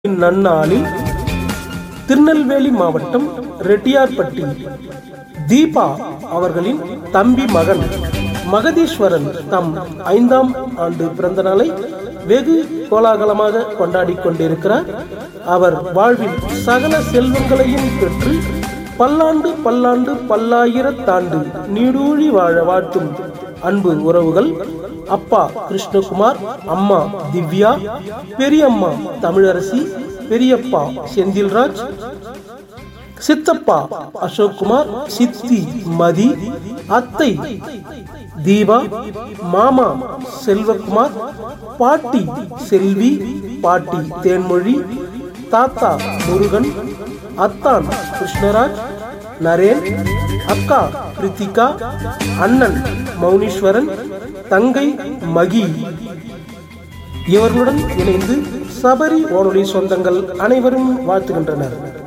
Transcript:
இந்நன்னாளில் திருநெல்வேலி மாவட்டம் ரெட்டியார்பட்டி தீபா அவர்களின் தம்பி மகன் மகதீஸ்வரன் தம் ஐந்தாம் ஆண்டு பிறந்த நாளை வெகு கோலாகலமாக கொண்டாடிக் கொண்டிருக்கிறார் அவர் வாழ்வில் சகல செல்வங்களையும் பெற்று பல்லாண்டு பல்லாண்டு பல்லாயிரத்தாண்டு நீடூழி வாழ வாழ்த்தும் அன்பு உறவுகள் அப்பா கிருஷ்ணகுமார் அம்மா திவ்யா பெரியம்மா தமிழரசி பெரியப்பா செந்தில்ராஜ் சித்தப்பா அசோக்குமார் சித்தி மதி அத்தை தீபா மாமா செல்வகுமார் பாட்டி செல்வி பாட்டி தேன்மொழி தாத்தா முருகன் அத்தான் கிருஷ்ணராஜ் நரேன் அக்கா பிரித்திகா அண்ணன் மௌனீஸ்வரன் தங்கை மகி இவர்களுடன் இணைந்து சபரி வானொலி சொந்தங்கள் அனைவரும் வாழ்த்துகின்றனர்